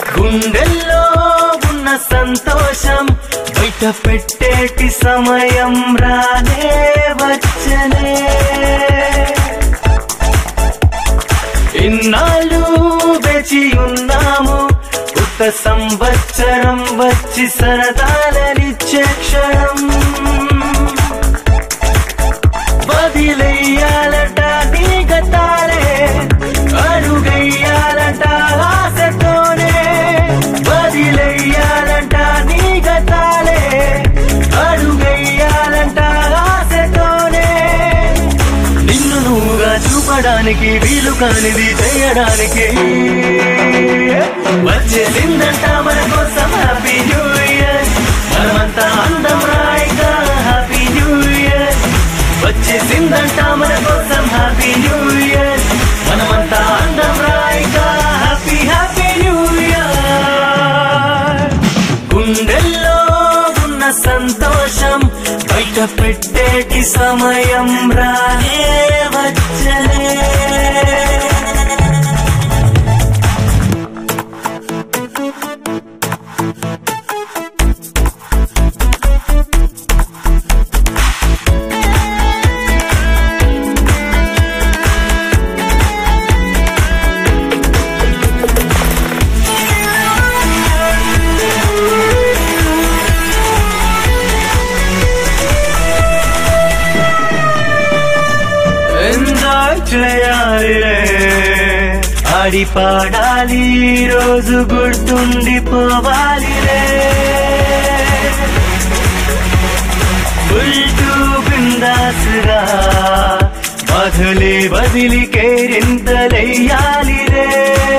గుండెల్లో ఉన్న సంతోషం బయట పెట్టేటి సమయం రానే వచ్చనే ఇన్నాళ్ళు వేచి ఉన్నాము కొత్త సంవత్సరం వచ్చి సరదాలనిచ్చే క్షణం వదిలేయాలట నీ గతాలే అడుగయ్యాలట ఆశతోనే వదిలేయాలంట నీ గతాలే అడుగయ్యాలంట ఆశతోనే నిన్ను నువ్వుగా చూపడానికి వీలు కానిది చేయడానికి వచ్చేసిందంట మన కోసం హ్యాపీ న్యూ ఇయర్ మనమంతా అందం రాయిగా హ్యాపీ న్యూ ఇయర్ వచ్చేసిందంట మన కోసం హ్యాపీ న్యూ ఇయర్ మనమంతా అందం రాయిగా హ్యాపీ హ్యాపీ న్యూ ఇయర్ గుండెల్లో ఉన్న సంతోషం బయట పెట్టేటి సమయం రానే వచ్చలే ఎంజాయ్ చేయాలిలే ఆడి పాడాలి ఈ రోజు గుర్తుండిపోవాలిలే ఉల్టూ బిందాసుగా బదులి బదిలి కేరింతలెయ్యాలిరే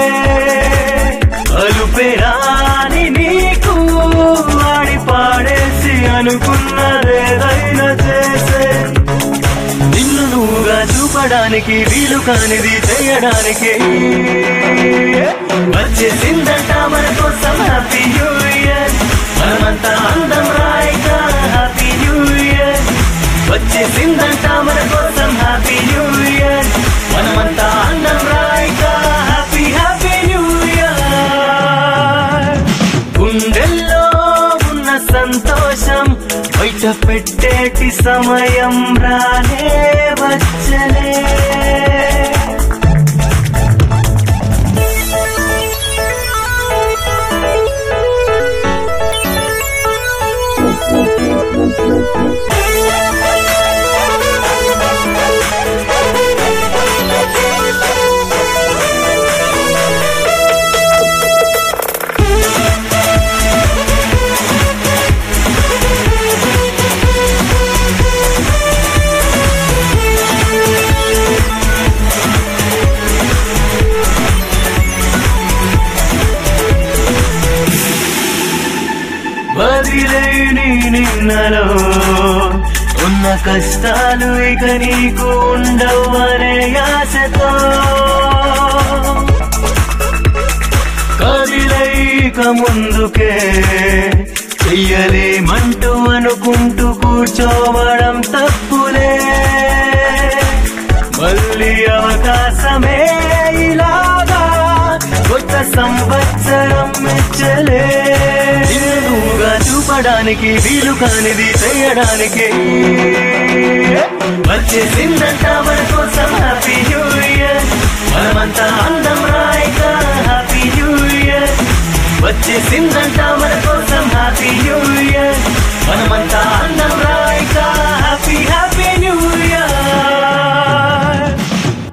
అలుపెరాని నీకు ఆడి పాడేసి అనుకున్నదేదైనా చేసే నిన్ను నువ్వుగా చూపడానికి వీలు కానిది చేయడానికి వచ్చేసిందంట మన కోసం హ్యాపీ న్యూ ఇయర్ మనమంతా అందం రాయిగా హ్యాపీ న్యూ ఇయర్ వచ్చేసిందంట మన కోసం హ్యాపీ న్యూ ఇయర్ మనమంతా అందం రాయిగా హ్యాపీ హ్యాపీ న్యూ ఇయర్ గుండెల్లో ఉన్న సంతోషం బయట పెట్టేటి సమయం రానే వచ్చలే వదిలేని నిన్నలో ఉన్న కష్టాలు ఇక నీకు ఉండవు అనే ఆశతో కదిలేక ముందుకే చెయ్యలేమంటూ అనుకుంటూ కూర్చోవడం తప్పులే మళ్ళీ అవకాశమే ఇలాగా కొత్త సంవత్సరం మెచ్చలే నిన్నుగా చూపడానికి వీలు కానిది చేయడానికి వచ్చేసిందంట మన కోసం హ్యాపీ న్యూ ఇయర్ మనమంతా అందం రాయిగా హ్యాపీ న్యూ ఇయర్ వచ్చేసిందంట మన కోసం హ్యాపీ న్యూ